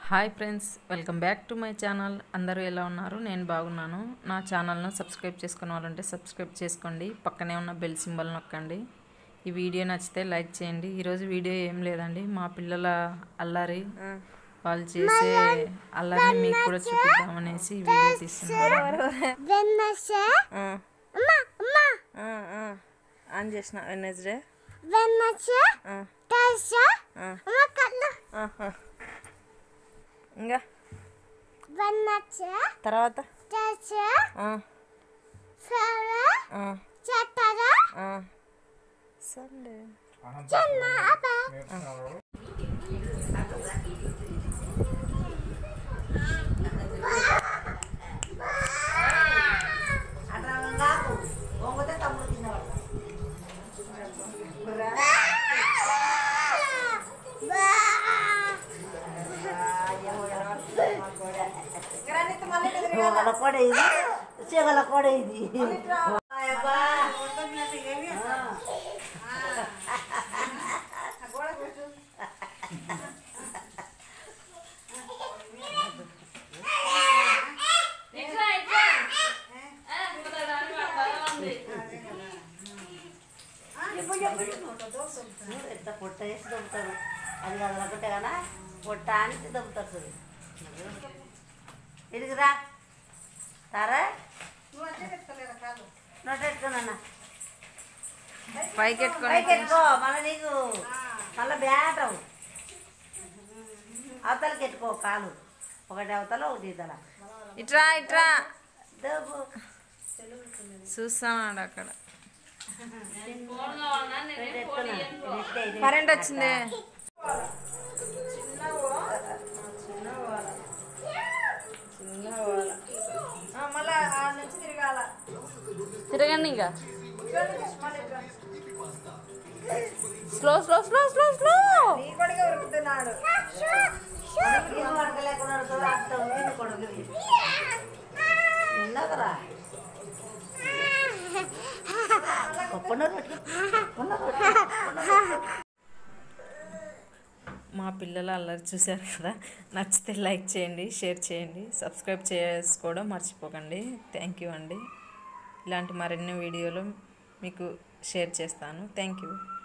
Hi friends welcome back to my channel అందరూ ఎలా ఉన్నారు నేను బాగున్నాను నా ఛానల్ను సబ్స్క్రైబ్ చేసుకున్న వాళ్ళంటే సబ్స్క్రైబ్ చేసుకోండి పక్కనే ఉన్న బెల్ సింబల్ నొక్కండి ఈ వీడియో నచ్చితే లైక్ చేయండి ఈరోజు వీడియో ఏం లేదండి మా పిల్లల అల్లరి వాళ్ళు చేసే అల్లరి మీకు కూడా చూపిద్దామనేసి ఈ వీడియో తీస్తున్నాను వెన్నెస్డే అమ్మా అమ్మా ఆన్ చేసిన వెనస్డే వెన్నెస్డే థర్స్డే అమ్మా కళ్ళు ఇంకా వెన్నెస్డే తర్వాత థర్స్డే ఆ, ఫ్రైడే ఆ, సాటర్డే ఆ. సండే చిన్న అబ్బా చెగల కూడా ఇది చెగల కూడా ఇది ఎంత పొట్ట వేసి దొబ్బుతారు అది కదలకుంటే కదా పొట్ట అని దొబ్బుతారు చూడు ఇదిగిరా తారా నోట్ ఎట్టుకోనన్నా పైకి ఎట్టుకొని పైకి ఎట్టుకో మళ్ళీ నీకు మళ్ళీ బ్యాట్ అవు అవతలకి ఎట్టుకో కాలు ఒకటి అవతల ఒకటి ఇతల ఇట్రా ఇట్రా దబ్బు చూస్తున్నాడు అక్కడ ఎట్టుకున్నా కరెంట్ వచ్చింది మళ్ళా ఆ నుంచి తిరగాల తిరగండి ఇంకా slow slow slow slow slow నీ కొడుకు ఉరుకుతున్నాడు ఏం పడకలేకున్నాడు చూడు అంత ఉంది నీ కొడుకు ఉన్నదరా ఒప్పున్నారు మా పిల్లల అల్లరి చూశారు కదా నచ్చితే లైక్ చేయండి షేర్ చేయండి సబ్స్క్రైబ్ చేసుకోవడం మర్చిపోకండి థ్యాంక్ యూ అండి ఇలాంటి మరిన్ని వీడియోలు మీకు షేర్ చేస్తాను థ్యాంక్ యూ